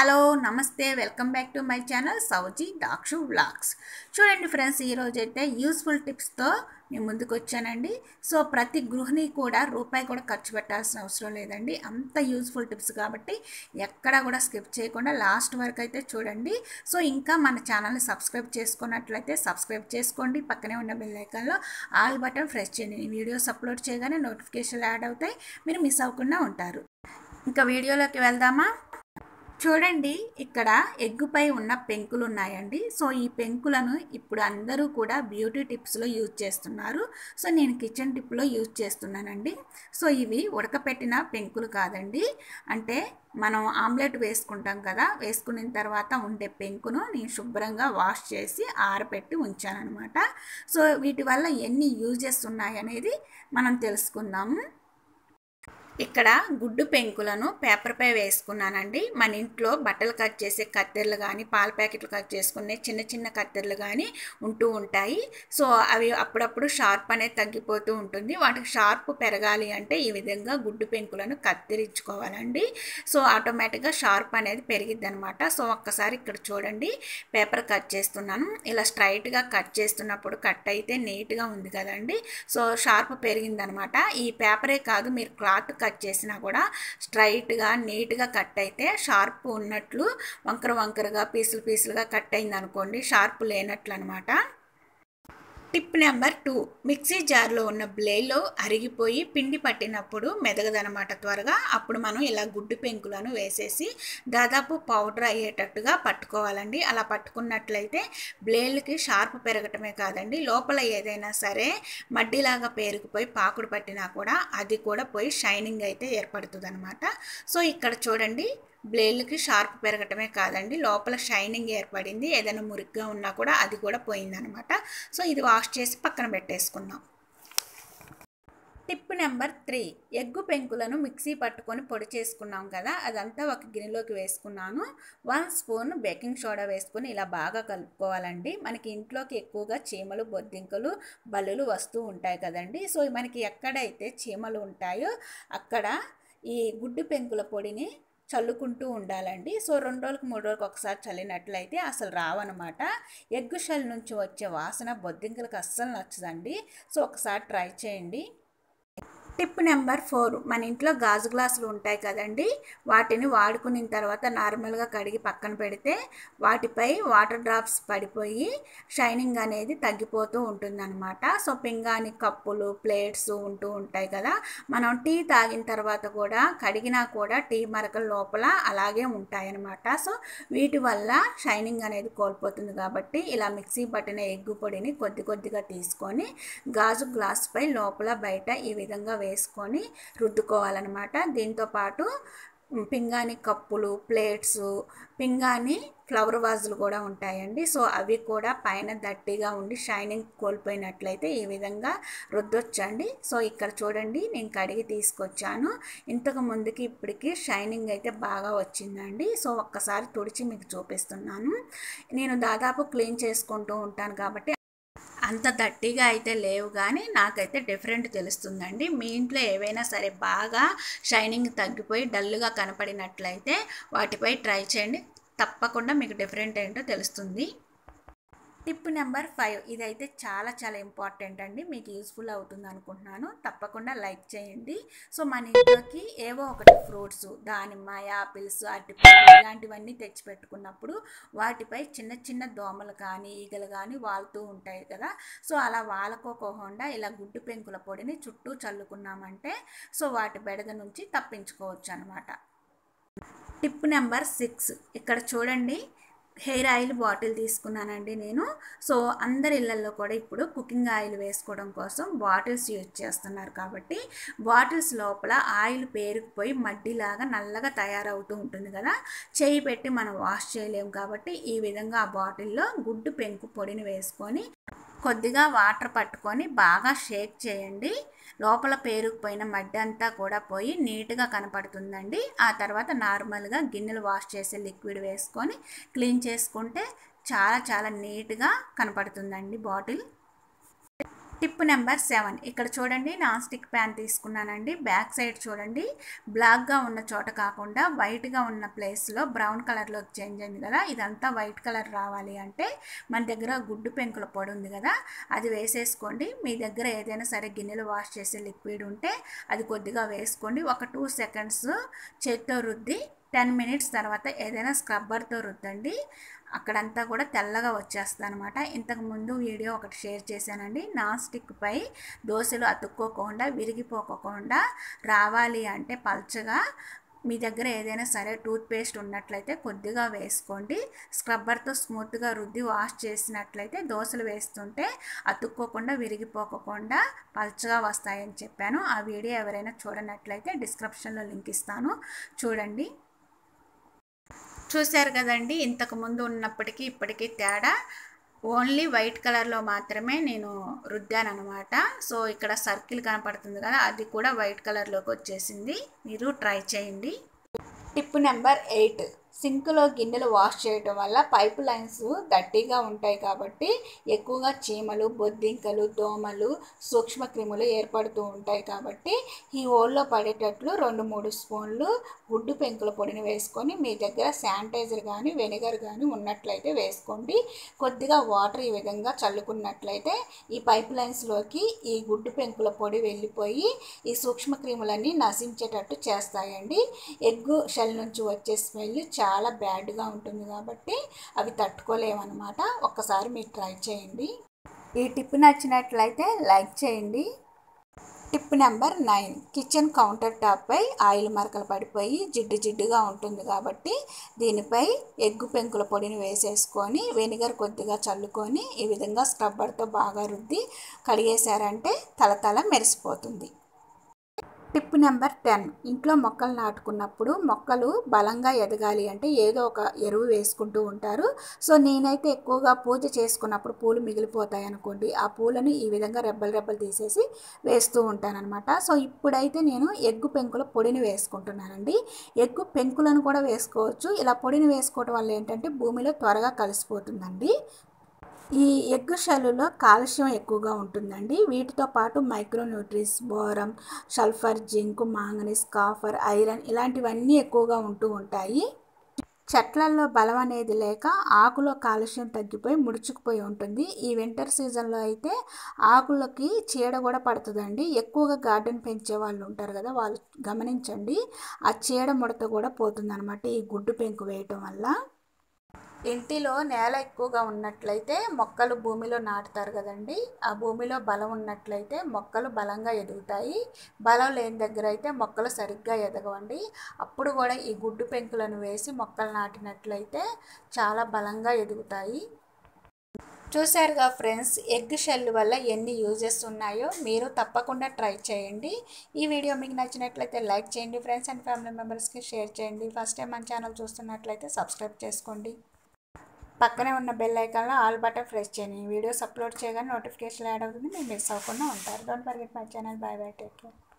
hello నమస్తే welcome back to my channel Sowji డాక్షు vlogs చూడండి ఫ్రెండ్స్ ఈరోజు అయితే యూస్ఫుల్ టిప్స్తో నేను ముందుకు వచ్చానండి సో ప్రతి గృహిణి కూడా రూపాయి కూడా ఖర్చు పెట్టాల్సిన అవసరం లేదండి అంత యూస్ఫుల్ టిప్స్ కాబట్టి ఎక్కడా కూడా స్కిప్ చేయకుండా లాస్ట్ వరకు అయితే చూడండి సో ఇంకా మన ఛానల్ని సబ్స్క్రైబ్ చేసుకున్నట్లయితే సబ్స్క్రైబ్ చేసుకోండి పక్కనే ఉన్న బెల్ ఐకాన్లో ఆల్ బటన్ ప్రెస్ చేయండి ఈ వీడియోస్ అప్లోడ్ చేయగానే నోటిఫికేషన్లు యాడ్ అవుతాయి మీరు మిస్ అవ్వకుండా ఉంటారు ఇంకా వీడియోలోకి వెళ్దామా చూడండి ఇక్కడ ఎగ్గుపై ఉన్న పెంకులు ఉన్నాయండి సో ఈ పెంకులను ఇప్పుడు అందరూ కూడా బ్యూటీ టిప్స్లో యూజ్ చేస్తున్నారు సో నేను కిచెన్ టిప్లో యూజ్ చేస్తున్నానండి సో ఇవి ఉడకపెట్టిన పెంకులు కాదండి అంటే మనం ఆమ్లెట్ వేసుకుంటాం కదా వేసుకున్న తర్వాత ఉండే పెంకును నేను శుభ్రంగా వాష్ చేసి ఆరబెట్టి ఉంచానమాట సో వీటి వల్ల ఎన్ని యూజెస్ ఉన్నాయనేది మనం తెలుసుకుందాము ఇక్కడ గుడ్డు పెంకులను పేపర్పై వేసుకున్నానండి మన ఇంట్లో బట్టలు కట్ చేసే కత్తెరలు కానీ పాల ప్యాకెట్లు కట్ చేసుకునే చిన్న చిన్న కత్తెరలు కానీ ఉంటూ ఉంటాయి సో అవి అప్పుడప్పుడు షార్ప్ అనేది తగ్గిపోతూ ఉంటుంది వాటికి షార్ప్ పెరగాలి అంటే ఈ విధంగా గుడ్డు పెంకులను కత్తిరించుకోవాలండి సో ఆటోమేటిక్గా షార్ప్ అనేది పెరిగిద్ది అనమాట సో ఒక్కసారి ఇక్కడ చూడండి పేపర్ కట్ చేస్తున్నాను ఇలా స్ట్రైట్గా కట్ చేస్తున్నప్పుడు కట్ అయితే నీట్గా ఉంది కదండి సో షార్ప్ పెరిగిందనమాట ఈ పేపరే కాదు మీరు క్లాత్ కట్ చేసినా కూడా స్ట్రైట్గా నీట్గా కట్ అయితే షార్ప్ ఉన్నట్లు వంకర వంకరగా పీసులు పీసులుగా కట్ అయింది అనుకోండి షార్ప్ లేనట్లు అనమాట టిప్ నెంబర్ టూ మిక్సీ జార్లో ఉన్న బ్లేలో అరిగిపోయి పిండి పట్టినప్పుడు మెదగదనమాట త్వరగా అప్పుడు మనం ఇలా గుడ్డు పెంకులను వేసేసి దాదాపు పౌడర్ అయ్యేటట్టుగా పట్టుకోవాలండి అలా పట్టుకున్నట్లయితే బ్లేడ్కి షార్ప్ పెరగటమే కాదండి లోపల ఏదైనా సరే మడ్డిలాగా పేరుకుపోయి పాకుడు పట్టినా కూడా అది కూడా పోయి షైనింగ్ అయితే ఏర్పడుతుంది అనమాట సో ఇక్కడ చూడండి బ్లేడ్లకి షార్ప్ పెరగటమే కాదండి లోపల షైనింగ్ ఏర్పడింది ఏదైనా మురిగ్గా ఉన్నా కూడా అది కూడా పోయిందనమాట సో ఇది వాష్ చేసి పక్కన పెట్టేసుకుందాం టిప్ నెంబర్ త్రీ ఎగ్గు పెంకులను మిక్సీ పట్టుకొని పొడి చేసుకున్నాం కదా అదంతా ఒక గిన్నెలోకి వేసుకున్నాను వన్ స్పూన్ బేకింగ్ సోడా వేసుకొని ఇలా బాగా కలుపుకోవాలండి మనకి ఇంట్లోకి ఎక్కువగా చీమలు బొద్దింకలు బల్లులు వస్తూ ఉంటాయి కదండి సో మనకి ఎక్కడైతే చీమలు ఉంటాయో అక్కడ ఈ గుడ్డు పెంకుల పొడిని చల్లుకుంటూ ఉండాలండి సో రెండు రోజులకు మూడు రోజులకు ఒకసారి చల్లినట్లయితే అసలు రావన్నమాట ఎగ్గు షెల్ నుంచి వచ్చే వాసన బొద్దింకలకు అస్సలు నచ్చదండి సో ఒకసారి ట్రై చేయండి టిప్ నెంబర్ ఫోర్ మన ఇంట్లో గాజు గ్లాసులు ఉంటాయి కదండి వాటిని వాడుకున్న తర్వాత నార్మల్గా కడిగి పక్కన పెడితే వాటిపై వాటర్ డ్రాప్స్ పడిపోయి షైనింగ్ అనేది తగ్గిపోతూ ఉంటుందన్నమాట సో పింగాని కప్పులు ప్లేట్స్ ఉంటూ ఉంటాయి కదా మనం టీ తాగిన తర్వాత కూడా కడిగినా కూడా టీ మరకల లోపల అలాగే ఉంటాయన్నమాట సో వీటి వల్ల షైనింగ్ అనేది కోల్పోతుంది కాబట్టి ఇలా మిక్సీ పట్టిన ఎగ్గు పొడిని కొద్ది కొద్దిగా తీసుకొని గాజు గ్లాసుపై లోపల బయట ఈ విధంగా వేసుకొని రుద్దుకోవాలన్నమాట దీంతోపాటు పింగాణి కప్పులు ప్లేట్స్ పింగాణి ఫ్లవర్ వాజులు కూడా ఉంటాయండి సో అవి కూడా పైన దట్టిగా ఉండి షైనింగ్ కోల్పోయినట్లయితే ఈ విధంగా రుద్దొచ్చండి సో ఇక్కడ చూడండి నేను కడిగి తీసుకొచ్చాను ఇంతకు ముందుకి ఇప్పటికి షైనింగ్ అయితే బాగా వచ్చిందండి సో ఒక్కసారి తుడిచి మీకు చూపిస్తున్నాను నేను దాదాపు క్లీన్ చేసుకుంటూ ఉంటాను కాబట్టి అంత దట్టిగా అయితే లేవు కానీ నాకైతే డిఫరెంట్ తెలుస్తుందండి మీ ఇంట్లో ఏవైనా సరే బాగా షైనింగ్ తగ్గిపోయి డల్గా కనపడినట్లయితే వాటిపై ట్రై చేయండి తప్పకుండా మీకు డిఫరెంట్ ఏంటో తెలుస్తుంది టిప్ నెంబర్ ఫైవ్ ఇదైతే చాలా చాలా ఇంపార్టెంట్ అండి మీకు యూస్ఫుల్ అవుతుంది అనుకుంటున్నాను తప్పకుండా లైక్ చేయండి సో మన ఇంట్లోకి ఏవో ఒకటి ఫ్రూట్స్ దానిమ్మ యాపిల్స్ అరటిపళ్ళు ఇలాంటివన్నీ తెచ్చి పెట్టుకున్నప్పుడు వాటిపై చిన్న చిన్న దోమలు కానీ ఈగలు కానీ వాలుతూ ఉంటాయి కదా సో అలా వాలకోకోకుండా ఇలా గుడ్డు పెంకుల పొడిని చుట్టూ చల్లుకున్నామంటే సో వాటి బెడద నుంచి తప్పించుకోవచ్చు అనమాట టిప్ నెంబర్ సిక్స్ ఇక్కడ చూడండి హెయిర్ ఆయిల్ బాటిల్ తీసుకున్నానండి నేను సో అందరి ఇళ్ళల్లో కూడా ఇప్పుడు కుకింగ్ ఆయిల్ వేసుకోవడం కోసం బాటిల్స్ యూజ్ చేస్తున్నారు కాబట్టి బాటిల్స్ లోపల ఆయిల్ పేరుకుపోయి మడ్డిలాగా నల్లగా తయారవుతూ ఉంటుంది కదా చేయి పెట్టి మనం వాష్ చేయలేము కాబట్టి ఈ విధంగా ఆ బాటిల్లో గుడ్డు పెంకు పొడిని వేసుకొని కొద్దిగా వాటర్ పట్టుకొని బాగా షేక్ చేయండి లోపల పేరుకుపోయిన మడ్డి అంతా కూడా పోయి నీట్గా కనపడుతుందండి ఆ తర్వాత నార్మల్గా గిన్నెలు వాష్ చేసే లిక్విడ్ వేసుకొని క్లీన్ చేసుకుంటే చాలా చాలా నీట్గా కనపడుతుందండి బాటిల్ టిప్ నెంబర్ సెవెన్ ఇక్కడ చూడండి నాన్ స్టిక్ ప్యాన్ తీసుకున్నానండి బ్యాక్ సైడ్ చూడండి బ్లాక్గా ఉన్న చోట కాకుండా వైట్గా ఉన్న ప్లేస్లో బ్రౌన్ కలర్లోకి చేంజ్ అయింది కదా ఇదంతా వైట్ కలర్ రావాలి అంటే మన దగ్గర గుడ్డు పెంకుల పొడి ఉంది కదా అది వేసేసుకోండి మీ దగ్గర ఏదైనా సరే గిన్నెలు వాష్ చేసే లిక్విడ్ ఉంటే అది కొద్దిగా వేసుకోండి ఒక టూ సెకండ్స్ చేత్తో రుద్ది టెన్ మినిట్స్ తర్వాత ఏదైనా స్క్రబ్బర్తో రుద్దండి అక్కడంతా కూడా తెల్లగా వచ్చేస్తుంది అనమాట ఇంతకుముందు వీడియో ఒకటి షేర్ చేశానండి నాన్ స్టిక్ పై దోశలు అతుక్కోకుండా విరిగిపోకుండా రావాలి అంటే పల్చగా మీ దగ్గర ఏదైనా సరే టూత్ పేస్ట్ ఉన్నట్లయితే కొద్దిగా వేసుకోండి స్క్రబ్బర్తో స్మూత్గా రుద్ది వాష్ చేసినట్లయితే దోశలు వేస్తుంటే అతుక్కోకుండా విరిగిపోకుండా పల్చగా వస్తాయని చెప్పాను ఆ వీడియో ఎవరైనా చూడనట్లయితే డిస్క్రిప్షన్లో లింక్ ఇస్తాను చూడండి చూశారు కదండి ఇంతకు ముందు ఉన్నప్పటికీ ఇప్పటికీ తేడా ఓన్లీ వైట్ కలర్లో మాత్రమే నేను రుద్దాను అనమాట సో ఇక్కడ సర్కిల్ కనపడుతుంది కదా అది కూడా వైట్ కలర్లోకి వచ్చేసింది మీరు ట్రై చేయండి టిప్ నెంబర్ ఎయిట్ సింక్లో గిన్నెలు వాష్ చేయటం వల్ల పైప్ లైన్స్ గట్టిగా ఉంటాయి కాబట్టి ఎక్కువగా చీమలు బొద్దింకలు దోమలు సూక్ష్మక్రిములు ఏర్పడుతూ ఉంటాయి కాబట్టి ఈ హోల్లో పడేటట్లు రెండు మూడు స్పూన్లు గుడ్డు పెంకుల పొడిని వేసుకొని మీ దగ్గర శానిటైజర్ కానీ వెనిగర్ కానీ ఉన్నట్లయితే వేసుకోండి కొద్దిగా వాటర్ ఈ విధంగా చల్లుకున్నట్లయితే ఈ పైప్ లైన్స్లోకి ఈ గుడ్డు పెంకుల పొడి వెళ్ళిపోయి ఈ సూక్ష్మక్రిములన్నీ నశించేటట్టు చేస్తాయండి ఎగ్గు షెల్ నుంచి వచ్చే స్మెల్ చాలా బ్యాడ్గా ఉంటుంది కాబట్టి అవి తట్టుకోలేమన్నమాట ఒక్కసారి మీరు ట్రై చేయండి ఈ టిప్ నచ్చినట్లయితే లైక్ చేయండి tip number nine kitchen counter టాప్పై ఆయిల్ మరకలు పడిపోయి జిడ్డు జిడ్డుగా ఉంటుంది కాబట్టి దీనిపై ఎగ్గు పెంకుల పొడిని వేసేసుకొని వెనిగర్ కొద్దిగా చల్లుకొని ఈ విధంగా స్క్రబ్బర్తో బాగా రుద్ది కడిగేశారంటే తలతల మెరిసిపోతుంది టిప్ నెంబర్ టెన్ ఇంట్లో మొక్కలు నాటుకున్నప్పుడు మొక్కలు బలంగా ఎదగాలి అంటే ఏదో ఒక ఎరువు వేసుకుంటూ ఉంటారు సో నేనైతే ఎక్కువగా పూజ చేసుకున్నప్పుడు పూలు మిగిలిపోతాయి అనుకోండి ఆ పూలను ఈ విధంగా రెబ్బలు రెబ్బలు తీసేసి వేస్తూ ఉంటానన్నమాట సో ఇప్పుడైతే నేను ఎగ్గు పెంకుల పొడిని వేసుకుంటున్నానండి ఎగ్గు పెంకులను కూడా వేసుకోవచ్చు ఇలా పొడిని వేసుకోవడం వల్ల ఏంటంటే భూమిలో త్వరగా కలిసిపోతుందండి ఈ ఎగ్ షెల్లులో కాల్షియం ఎక్కువగా ఉంటుందండి వీటితో పాటు micronutrients boron sulphur zinc manganese copper iron ఇలాంటివన్నీ ఎక్కువగా ఉంటూ ఉంటాయి చెట్లల్లో బలం అనేది లేక ఆకులో కాలుష్యం తగ్గిపోయి ముడుచుకుపోయి ఉంటుంది ఈ వింటర్ సీజన్లో అయితే ఆకులకి చీడ కూడా పడుతుందండి ఎక్కువగా గార్డెన్ పెంచే వాళ్ళు ఉంటారు కదా వాళ్ళు గమనించండి ఆ చీడ ముడత కూడా పోతుందన్నమాట ఈ గుడ్డు పెంకు వేయటం వల్ల ఇంటిలో నేల ఎక్కువగా ఉన్నట్లయితే మొక్కలు భూమిలో నాటుతారు కదండి ఆ భూమిలో బలం ఉన్నట్లయితే మొక్కలు బలంగా ఎదుగుతాయి బలం లేని దగ్గర అయితే మొక్కలు సరిగ్గా ఎదగవండి అప్పుడు కూడా ఈ గుడ్డు పెంకులను వేసి మొక్కలు నాటినట్లయితే చాలా బలంగా ఎదుగుతాయి చూశారుగా ఫ్రెండ్స్ ఎగ్ షెల్ వల్ల ఎన్ని యూజెస్ ఉన్నాయో మీరు తప్పకుండా ట్రై చేయండి ఈ వీడియో మీకు నచ్చినట్లయితే లైక్ చేయండి ఫ్రెండ్స్ అండ్ ఫ్యామిలీ మెంబర్స్కి షేర్ చేయండి ఫస్ట్ టైం మన ఛానల్ చూస్తున్నట్లయితే సబ్స్క్రైబ్ చేసుకోండి పక్కనే ఉన్న బెల్ ఐకాన్లో ఆల్ బటన్ ప్రెస్ చేయండి వీడియోస్ అప్లోడ్ చేయగానే నోటిఫికేషన్ యాడ్ అవుతుంది మీరు మిస్ అవ్వకుండా ఉంటారు don't forget my channel bye bye take care